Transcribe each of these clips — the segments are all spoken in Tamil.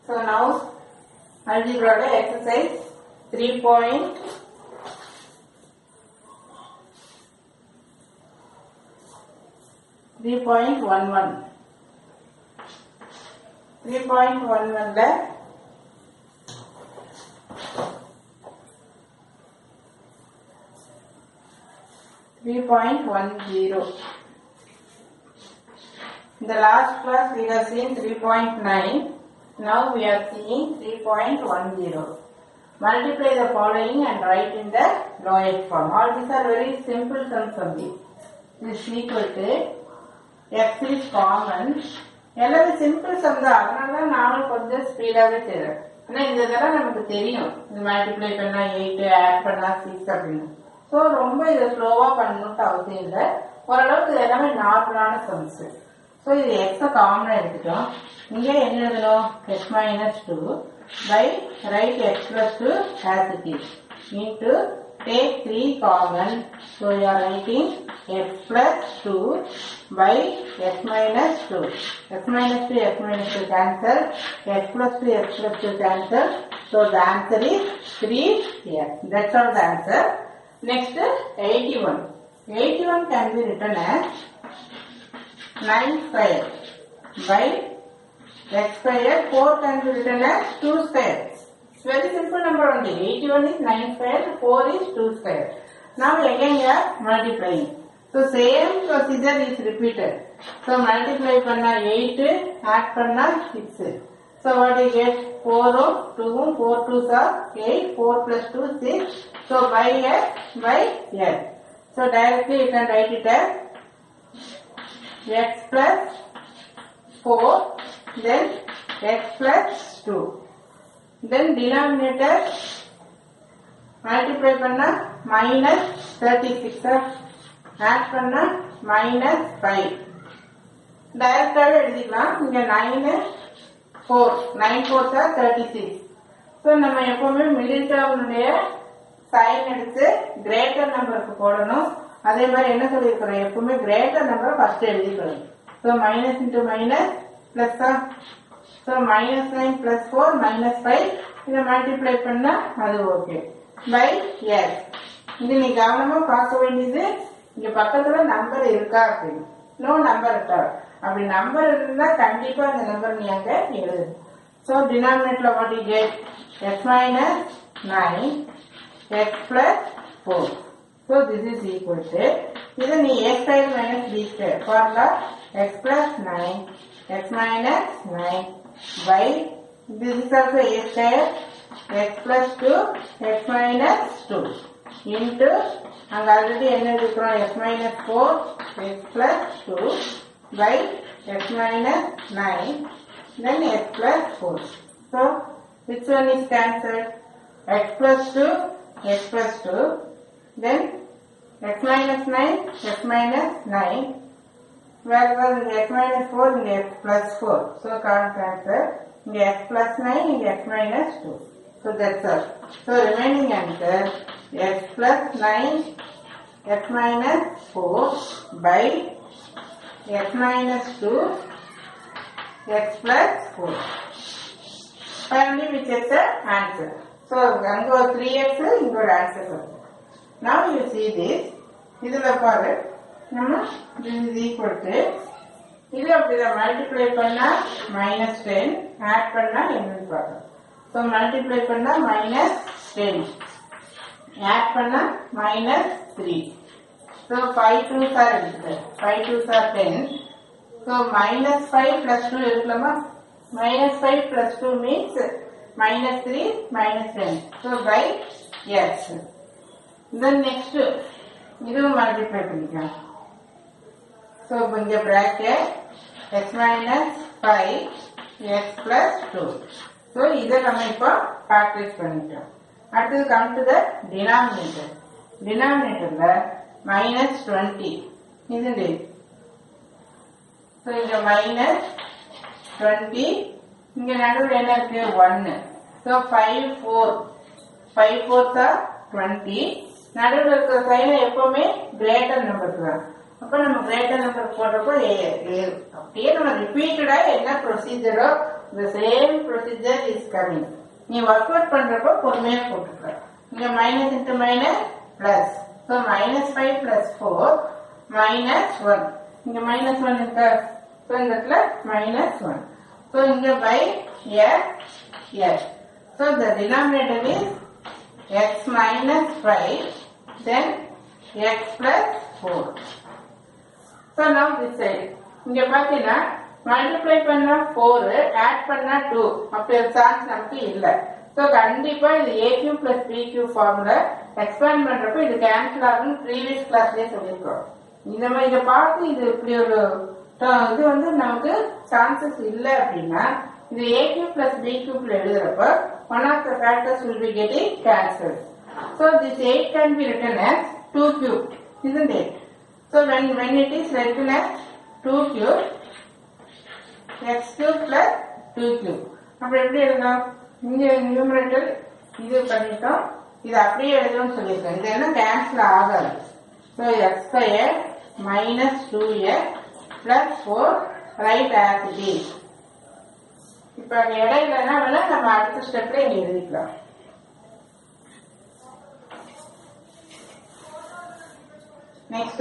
So now algebra exercise 3 point 3.11 3.11 ல three point one zero. In the last class we have seen three point nine. Now we are seeing three point one zero. Multiply the following and write in the lowest form. All these are very simple sums only. This is equal to x is common. எல்லாமே சிம்பிள் சம் தான் அதனால தான் நானும் கொஞ்சம் ஸ்பீடாவே செய்றேன் ஆனா இந்த தடவை நமக்கு தெரியும் இது மல்டிப்ளை பண்ணா எயிட் ஆட் பண்ணா சிக்ஸ் அப்படின்னு ஸோ ரொம்ப இதை ஸ்லோவா பண்ணணும்ட்டு அவசியம் இல்லை ஓரளவுக்கு இது எல்லாமே நார்மலான சம்ஸ் ஸோ இது எக்ஸ காமனா எடுத்துட்டோம் இங்கே என்ன எழுதணும் x minus two by right x plus two as it is into take three common so you are writing x plus two by x minus 2. x minus 2, x minus 2 cancel. x plus 2, x plus 2 cancel. So the answer is 3x. That's all the answer. Next, 81. 81 can be written as 9 square by x square. 4 can be written as 2 square. It's very simple number only. 81 is 9 square, 4 is 2 square. Now again we are multiplying. So same procedure is repeated. So multiply பண்ணா 8, add பண்ணா 6. So what you get? 4 of 2, 4 2s are 8, 4 plus 2 6. So by x by x. So directly you can write it as x plus 4, then x plus 2. Then denominator multiply பண்ணா minus 36 ஆட் பண்ணா மைனஸ் ஃபைவ் டைரக்டாவே எழுதிக்கலாம் இங்க nine four nine four sir thirty six so நம்ம எப்பவுமே மிடில் டேர்முடைய சைன் எடுத்து கிரேட்டர் நம்பருக்கு போடணும் அதே மாதிரி என்ன சொல்லியிருக்கிறோம் எப்பவுமே கிரேட்டர் நம்பர் ஃபர்ஸ்ட் எழுதிக்கணும் ஸோ மைனஸ் இன்டூ மைனஸ் பிளஸ்ஸா so minus nine plus four minus five இதை மல்டிப்ளை பண்ணா அது ஓகே பை எஸ் இது நீ கவனமா பார்க்க வேண்டியது இங்க பக்கத்துல நம்பர் இருக்கா அப்படின்னு நோ நம்பர் இருக்கா அப்படி நம்பர் இருந்தா கண்டிப்பா அந்த நம்பர் நீ அங்க எழுது சோ டினாமினேட்ல what you get x minus nine x plus four so this is equal to இது நீ x square minus b square formula x plus nine x minus nine by this is also a square x plus two x minus two into அங்க ஆல்ரெடி என்ன இருக்கிறோம் x minus four x plus two by x minus nine then x plus four so which one is cancel X plus two x plus two then x minus nine x minus nine வேற ஏதாவது இங்க எக்ஸ் மைனஸ் ஃபோர் இங்க எக்ஸ் பிளஸ் ஃபோர் ஸோ கான் கேன்சல் இங்க எக்ஸ் பிளஸ் நைன் இங்க x minus two so that's all so remaining answer x plus 9 x minus 4 by x minus 2 x plus 4. Finally we get the answer. So அங்க ஒரு 3x இங்க ஒரு answer வருது. Now you see this. இதுல பாரு நம்ம this is equal to இது அப்படிதான் மல்டிப்ளை பண்ணா மைனஸ் டென் ஆட் பண்ணா என்னன்னு பார்க்கணும் ஸோ மல்டிப்ளை பண்ணா மைனஸ் டென் ஆட் பண்ணா minus three so five two sir இருக்குது five two sir ten so minus five plus two இருக்கலாமா minus five plus two means minus three minus ten so by S then next இதுவும் மல்டிப்ளை பண்ணிக்கலாம் ஸோ இங்கே bracket x minus five x plus two so இதை நம்ம இப்போ ப்ராக்டிஸ் பண்ணிட்டோம் அடுத்தது கம் டு த டினாமினேட்டர் டினாமினேட்டர்ல மைனஸ் டுவெண்ட்டி இது ஸோ இங்க மைனஸ் டுவெண்ட்டி இங்க நடுவில் என்ன இருக்கு ஒன்னு so five four five four தான் டுவெண்ட்டி நடுவில் இருக்கிற சைனை எப்பவுமே கிரேட்டர் நம்பருக்கு தான் அப்ப நம்ம கிரேட்டர் நம்பர் போடுறப்போ ஏ- ஏ- அப்படியே நம்ம ரிப்பீட்டடா என்ன ப்ரொசீஜரோ இந்த சேம் ப்ரொசீஜர் இஸ் கமிங் நீ ஒர்க் அவுட் பண்றப்போ பொறுமையா போட்டுக்க இங்க minus into minus plus so minus five plus four minus one இங்க மைனஸ் ஒன் இருக்கா ஸோ இந்த இடத்துல மைனஸ் ஒன் ஸோ இங்க by x x so the denominator is x minus five then x plus four so now this side இங்க பாத்தீங்கன்னா மல்டிப்ளை பண்ணா ஃபோர் ஆட் பண்ணா டூ அப்படி ஒரு சான்ஸ் நமக்கு இல்ல ஸோ கண்டிப்பா இது a cube plus b cube ஃபார்ம்ல எக்ஸ்பேண்ட் பண்றப்ப இது கேன்சல் ஆகும்னு ப்ரீவியஸ் கிளாஸ்லயே சொல்லியிருக்கோம் இந்த மாதிரி இதை பார்த்து இது இப்படி ஒரு term இது வந்து நமக்கு சான்சஸ் இல்ல அப்படின்னா இது ஏ கியூ பிளஸ் பி கியூப்ல எழுதுறப்ப one of the factors will be getting cancel so this eight can be written as two cube isn't it? So when when it is written as 2 cube, x cube plus 2 cube. அப்ப எப்படி எழுதலாம் இங்க நியூமரேட்டர் இது பண்ணிட்டோம் இது அப்படியே எழுதணும்னு சொல்லியிருக்கோம் இது என்ன கேன்சல் ஆகாது so x square minus two x plus four right as it is இப்போ அங்கே இடம் இல்லைன்னா வேணா நம்ம அடுத்த ஸ்டெப்ல இங்க எழுதிக்கலாம் நெக்ஸ்ட்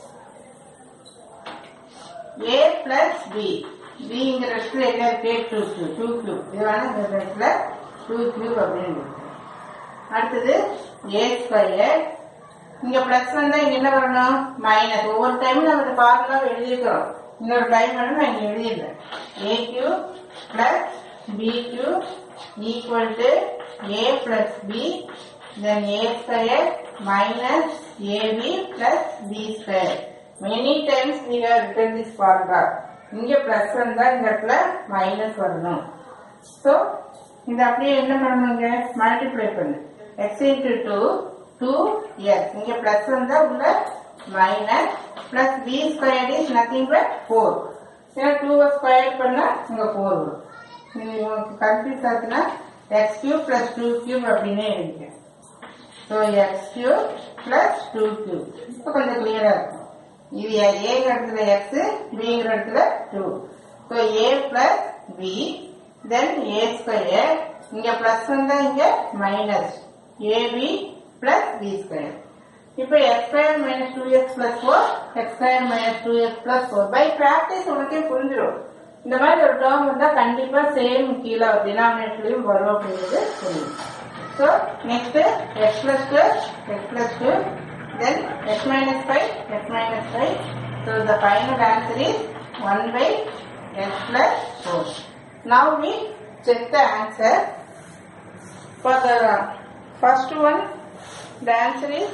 ஏ பிளஸ் பி பிங்கிற இடத்துல என்ன இருக்கு டூ கியூ டூ கியூ இது வேணா இந்த இடத்துல டூ கியூ அப்படின்னு இருக்கு அடுத்தது ஏ ஸ்கொயர் இங்க பிளஸ் வந்தா இங்க என்ன வரணும் மைனஸ் ஒவ்வொரு டைமும் நம்ம ஃபார்முலா எழுதியிருக்கிறோம் இன்னொரு டைம் வேணும் நான் இங்க எழுதிடுறேன் a cube plus b cube equal to a plus b then a square minus ab plus b square. Many times we have written this formula. இங்க பிளஸ் வந்தா இந்த இடத்துல மைனஸ் வரணும் ஸோ இந்த அப்படியே என்ன பண்ணணுங்க மல்டிப்ளை பண்ணு x into two two x இங்க பிளஸ் வந்தா உள்ள minus plus b square is nothing but four ஏன்னா டூவை ஸ்கொயர் பண்ணா இங்க ஃபோர் வரும் இது உங்களுக்கு கன்ஃபியூஸ் ஆச்சுன்னா x cube plus two cube அப்படின்னே எழுதிக்கிறேன் ஸோ x cube plus two cube இப்போ கொஞ்சம் கிளியரா இருக்கும் இது ஏங்கிற இடத்துல எக்ஸ் பிங்கிற இடத்துல two so a plus b then a square இங்க பிளஸ் வந்தா இங்க minus AB plus b square இப்போ x square minus two x plus four x square minus two x plus four by practice உனக்கே புரிஞ்சிடும் இந்த மாதிரி ஒரு டேர்ம் வந்தா கண்டிப்பா சேம் கீழே டினாமினேட்டர்லயும் வரும் அப்படிங்கிறது தெரியும் So next x plus 2, x plus 2, then x minus 5, x minus 5. So the final answer is 1 by x plus 4. Now we check the answer. For the first one, the answer is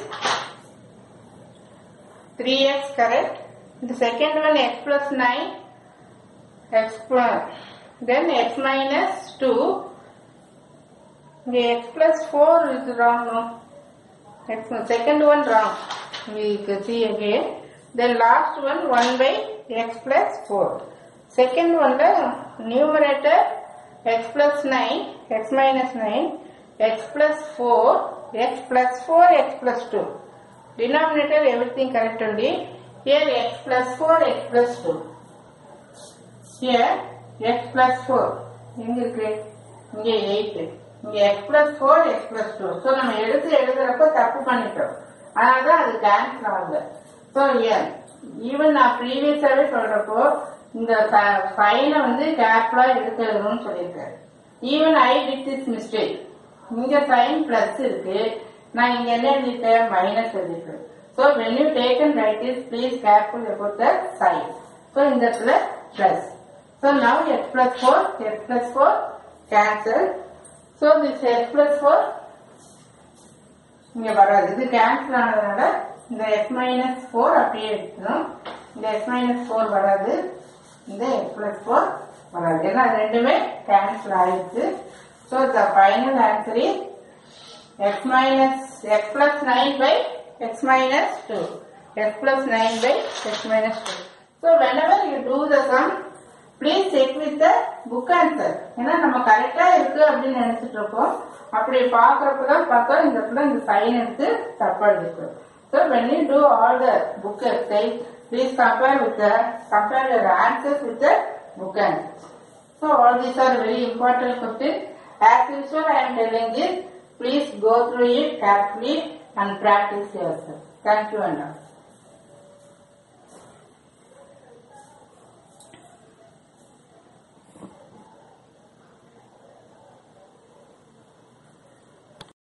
3x correct. The second one x plus 9, x plus, then x minus 2, the x plus 4 is wrong, no? X, second one wrong. We can see again. Then last one 1 by x plus 4. Second one the numerator x plus 9, x minus 9, x plus 4, x plus 4, x plus 2. Denominator everything correct only. Here x plus 4, x plus 2. Here x plus 4. எங்க இருக்கு இங்க 8 இங்க x plus 4 x plus 2 so நம்ம எடுத்து எழுதுறப்ப தப்பு பண்ணிட்டோம் அதனாலதான் அது கேன்சல் ஆகல சோ ஈவன் நான் ப்ரீவியஸாவே சொல்றப்போ இந்த சைனை வந்து கேர்ஃபுல்லா எடுத்து எழுதணும்னு சொல்லியிருக்கேன் even I did this mistake இங்க சைன் பிளஸ் இருக்கு நான் இங்க என்ன எழுதிட்டேன் மைனஸ் எழுதிட்டேன் so when you taken right is please careful about the sign so இந்த இடத்துல plus so now x plus four x plus four cancel so this x plus four இங்க வராது இது கேன்சல் ஆனதுனால இந்த எக்ஸ் மைனஸ் ஃபோர் அப்படியே எடுக்கணும் இந்த எக்ஸ் மைனஸ் ஃபோர் வராது இந்த எக்ஸ் பிளஸ் ஃபோர் வராது ஏன்னா அது ரெண்டுமே கேன்சல் ஆயிடுச்சு so the final answer is x minus x plus 9 by x minus 2 x plus 9 by x minus 2 so whenever you do the sum please check with the book answer ஏன்னா நம்ம கரெக்டா இருக்கு அப்படின்னு நினைச்சிட்டு இருப்போம் அப்படி பாக்குறப்ப தான் பார்த்தோம் இந்த இடத்துல இந்த சைன் எடுத்து தப்பா இருக்கு so when you do all the book exercise Please compare with the compare your answers with the book answers. So all these are very important questions. As usual, I am telling this. Please go through it carefully and practice yourself. Thank you and all.